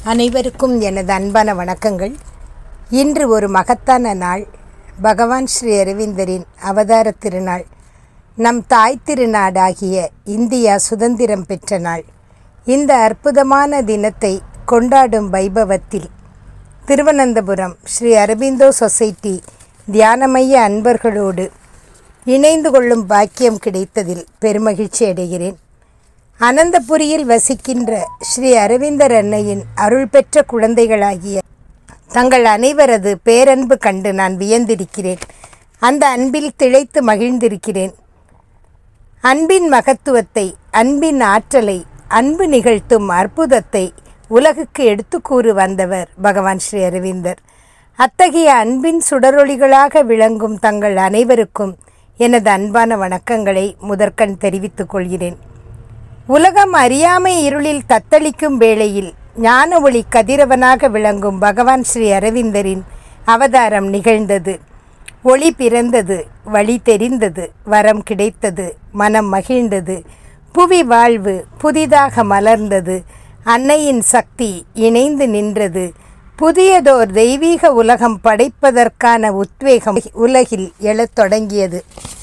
அனைவருக்கும் எனது அன்பான வணக்கங்கள் இன்று ஒரு மகத்தான நாள் பகவான் ஸ்ரீ அரவிந்தரின் அவதார திருநாள் நம் தாய் திருநாடாகிய இந்தியா சுதந்திரம் பெற்ற நாள் இந்த அற்புதமான தினத்தை கொண்டாடும் வைபவத்தில் திருவனந்தபுரம் ஸ்ரீ அரபிந்தோ சொசைட்டி தியானமைய அன்பர்களோடு இணைந்து கொள்ளும் பாக்கியம் கிடைத்ததில் பெருமகிழ்ச்சி அடைகிறேன் அனந்தபுரியில் வசிக்கின்ற ஸ்ரீ அரவிந்தர் அன்னையின் அருள் பெற்ற குழந்தைகளாகிய தங்கள் அனைவரது பேரன்பு கண்டு நான் வியந்திருக்கிறேன் அந்த அன்பில் திளைத்து மகிழ்ந்திருக்கிறேன் அன்பின் மகத்துவத்தை அன்பின் ஆற்றலை அன்பு நிகழ்த்தும் அற்புதத்தை உலகுக்கு எடுத்து கூறு வந்தவர் பகவான் ஸ்ரீ அரவிந்தர் அத்தகைய அன்பின் சுடரொளிகளாக விளங்கும் தங்கள் அனைவருக்கும் எனது அன்பான வணக்கங்களை முதற்கண் தெரிவித்துக் கொள்கிறேன் உலகம் அறியாமை இருளில் தத்தளிக்கும் வேளையில் ஞான ஒளி கதிரவனாக விளங்கும் பகவான் ஸ்ரீ அரவிந்தரின் அவதாரம் நிகழ்ந்தது ஒளி பிறந்தது வழி தெரிந்தது வரம் கிடைத்தது மனம் மகிழ்ந்தது புவி வாழ்வு புதிதாக மலர்ந்தது அன்னையின் சக்தி இணைந்து நின்றது புதியதோர் தெய்வீக உலகம் படைப்பதற்கான உத்வேகம் உலகில் எழத் தொடங்கியது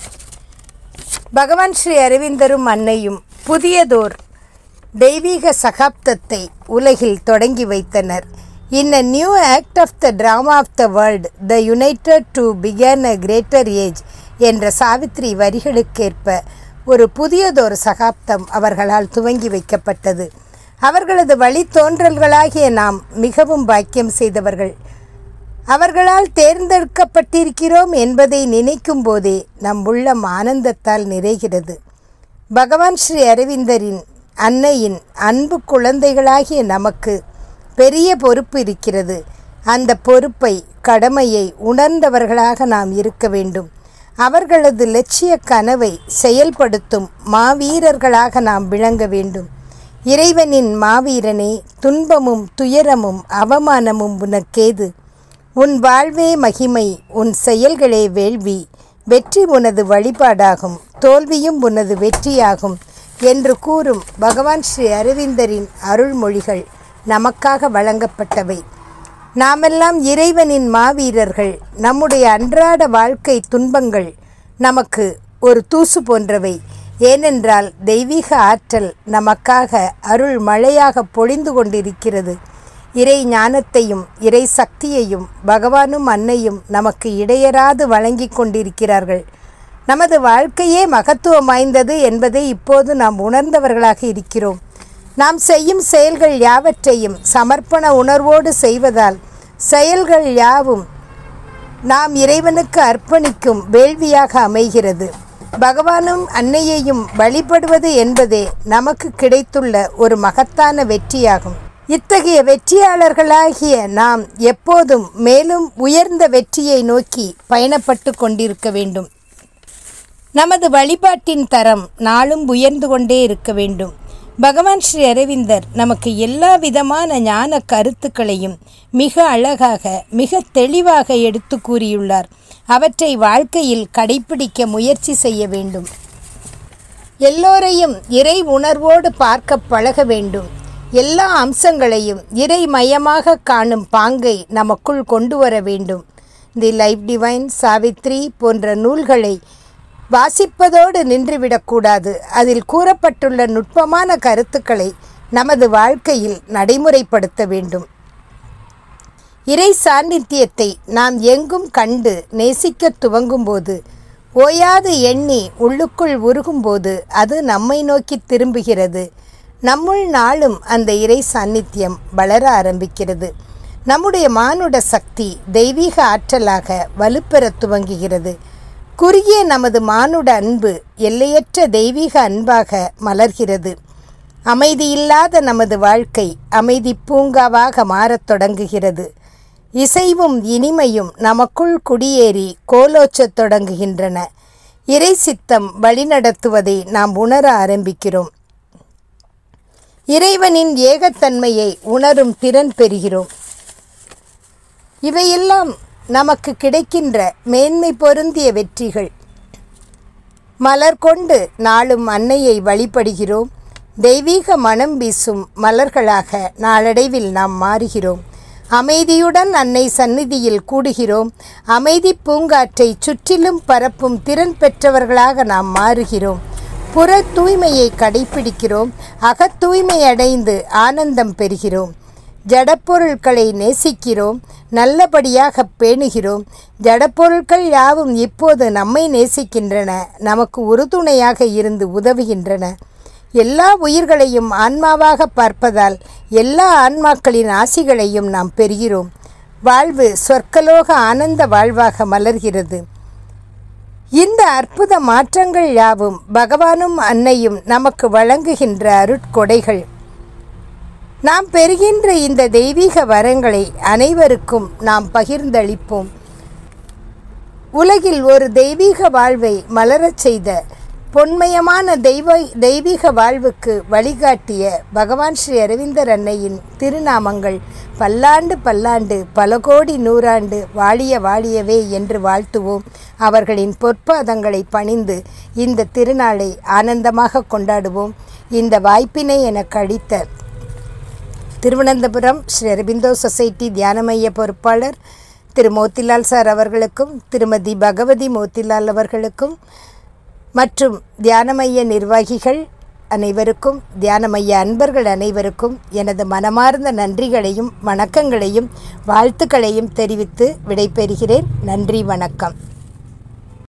பகவான் ஸ்ரீ அரவிந்தரும் அன்னையும் புதியதோர் தெய்வீக சகாப்தத்தை உலகில் தொடங்கி வைத்தனர் in a new act of the drama of the world the united to begin a greater age என்ற சாவித்ரி வரிகளுக்கேற்ப ஒரு புதியதொரு சகாப்தம் அவர்களால் துவங்கி வைக்கப்பட்டது அவர்களது வழித்தோன்றல்களாகிய நாம் மிகவும் பாக்கியம் செய்தவர்கள் அவர்களால் தேர்ந்தெடுக்கப்பட்டிருக்கிறோம் என்பதை நினைக்கும் போதே நம் உள்ளம் ஆனந்தத்தால் நிறைகிறது பகவான் ஸ்ரீ அரவிந்தரின் அன்னையின் அன்பு குழந்தைகளாகிய நமக்கு பெரிய பொறுப்பு இருக்கிறது அந்த பொறுப்பை கடமையை உணர்ந்தவர்களாக நாம் இருக்க வேண்டும் அவர்களது லட்சிய கனவை செயல்படுத்தும் மாவீரர்களாக நாம் விளங்க வேண்டும் இறைவனின் மாவீரனே துன்பமும் துயரமும் அவமானமும் உனக்கேது உன் வாழ்வே மகிமை உன் செயல்களே வேள்வி வெற்றி உனது வழிபாடாகும் தோல்வியும் உனது வெற்றியாகும் என்று கூறும் பகவான் ஸ்ரீ அரவிந்தரின் அருள்மொழிகள் நமக்காக வழங்கப்பட்டவை நாமெல்லாம் இறைவனின் மாவீரர்கள் நம்முடைய அன்றாட வாழ்க்கை துன்பங்கள் நமக்கு ஒரு தூசு போன்றவை ஏனென்றால் தெய்வீக ஆற்றல் நமக்காக அருள் மழையாக பொழிந்து கொண்டிருக்கிறது இறை ஞானத்தையும் இறை சக்தியையும் பகவானும் அன்னையும் நமக்கு இடையராது வழங்கி கொண்டிருக்கிறார்கள் நமது வாழ்க்கையே மகத்துவம் வாய்ந்தது என்பதை இப்போது நாம் உணர்ந்தவர்களாக இருக்கிறோம் நாம் செய்யும் செயல்கள் யாவற்றையும் சமர்ப்பண உணர்வோடு செய்வதால் செயல்கள் யாவும் நாம் இறைவனுக்கு அர்ப்பணிக்கும் வேள்வியாக அமைகிறது பகவானும் அன்னையையும் வழிபடுவது என்பதே நமக்கு கிடைத்துள்ள ஒரு மகத்தான வெற்றியாகும் இத்தகைய வெற்றியாளர்களாகிய நாம் எப்போதும் மேலும் உயர்ந்த வெற்றியை நோக்கி பயணப்பட்டு கொண்டிருக்க வேண்டும் நமது வழிபாட்டின் தரம் நாளும் உயர்ந்து கொண்டே இருக்க வேண்டும் பகவான் ஸ்ரீ அரவிந்தர் நமக்கு எல்லா விதமான ஞான கருத்துக்களையும் மிக அழகாக மிக தெளிவாக எடுத்து கூறியுள்ளார் அவற்றை வாழ்க்கையில் கடைபிடிக்க முயற்சி செய்ய வேண்டும் எல்லோரையும் இறை உணர்வோடு பார்க்க பழக வேண்டும் எல்லா அம்சங்களையும் இறை மயமாக காணும் பாங்கை நமக்குள் கொண்டு வர வேண்டும் தி லைஃப் டிவைன் சாவித்ரி போன்ற நூல்களை வாசிப்பதோடு நின்றுவிடக்கூடாது அதில் கூறப்பட்டுள்ள நுட்பமான கருத்துக்களை நமது வாழ்க்கையில் நடைமுறைப்படுத்த வேண்டும் இறை சாநித்தியத்தை நாம் எங்கும் கண்டு நேசிக்க துவங்கும்போது ஓயாது எண்ணி உள்ளுக்குள் உருகும்போது அது நம்மை நோக்கி திரும்புகிறது நம்முள் நாளும் அந்த இறை சாநித்தியம் வளர ஆரம்பிக்கிறது நம்முடைய மானுட சக்தி தெய்வீக ஆற்றலாக வலுப்பெற துவங்குகிறது குறுகிய நமது மானுட அன்பு எல்லையற்ற தெய்வீக அன்பாக மலர்கிறது அமைதியில்லாத நமது வாழ்க்கை அமைதி பூங்காவாக மாறத் தொடங்குகிறது இசைவும் இனிமையும் நமக்குள் குடியேறி கோலோச்சத் தொடங்குகின்றன இறை சித்தம் வழிநடத்துவதை நாம் உணர ஆரம்பிக்கிறோம் இறைவனின் ஏகத்தன்மையை உணரும் திறன் பெறுகிறோம் இவையெல்லாம் நமக்கு கிடைக்கின்ற மேன்மை பொருந்திய வெற்றிகள் மலர் கொண்டு நாளும் அன்னையை வழிபடுகிறோம் தெய்வீக மனம் வீசும் மலர்களாக நாளடைவில் நாம் மாறுகிறோம் அமைதியுடன் அன்னை சந்நிதியில் கூடுகிறோம் அமைதி பூங்காற்றை சுற்றிலும் பரப்பும் திறன் பெற்றவர்களாக நாம் மாறுகிறோம் புற தூய்மையை கடைபிடிக்கிறோம் அகத் தூய்மை அடைந்து ஆனந்தம் பெறுகிறோம் ஜடப்பொருட்களை நேசிக்கிறோம் நல்லபடியாக பேணுகிறோம் ஜடப்பொருட்கள் யாவும் இப்போது நம்மை நேசிக்கின்றன நமக்கு உறுதுணையாக இருந்து உதவுகின்றன எல்லா உயிர்களையும் ஆன்மாவாக பார்ப்பதால் எல்லா ஆன்மாக்களின் ஆசிகளையும் நாம் பெறுகிறோம் வாழ்வு சொர்க்கலோக ஆனந்த வாழ்வாக மலர்கிறது இந்த அற்புத மாற்றங்கள் யாவும் பகவானும் அன்னையும் நமக்கு வழங்குகின்ற அருட்கொடைகள் நாம் பெறுகின்ற இந்த தெய்வீக வரங்களை அனைவருக்கும் நாம் பகிர்ந்தளிப்போம் உலகில் ஒரு தெய்வீக வாழ்வை மலரச் செய்த பொன்மயமான தெய்வ தெய்வீக வாழ்வுக்கு வழிகாட்டிய பகவான் ஸ்ரீ அரவிந்தர் அன்னையின் திருநாமங்கள் பல்லாண்டு பல்லாண்டு பல கோடி நூறாண்டு வாழிய வாழியவே என்று வாழ்த்துவோம் அவர்களின் பொற்பாதங்களை பணிந்து இந்த திருநாளை ஆனந்தமாக கொண்டாடுவோம் இந்த வாய்ப்பினை எனக்கு அளித்த திருவனந்தபுரம் ஸ்ரீ அரபிந்தோ சொசைட்டி தியான மைய பொறுப்பாளர் திரு மோத்திலால் சார் அவர்களுக்கும் திருமதி பகவதி மோத்திலால் அவர்களுக்கும் மற்றும் தியான மைய நிர்வாகிகள் அனைவருக்கும் தியான மைய அன்பர்கள் அனைவருக்கும் எனது மனமார்ந்த நன்றிகளையும் வணக்கங்களையும் வாழ்த்துக்களையும் தெரிவித்து விடைபெறுகிறேன் நன்றி வணக்கம்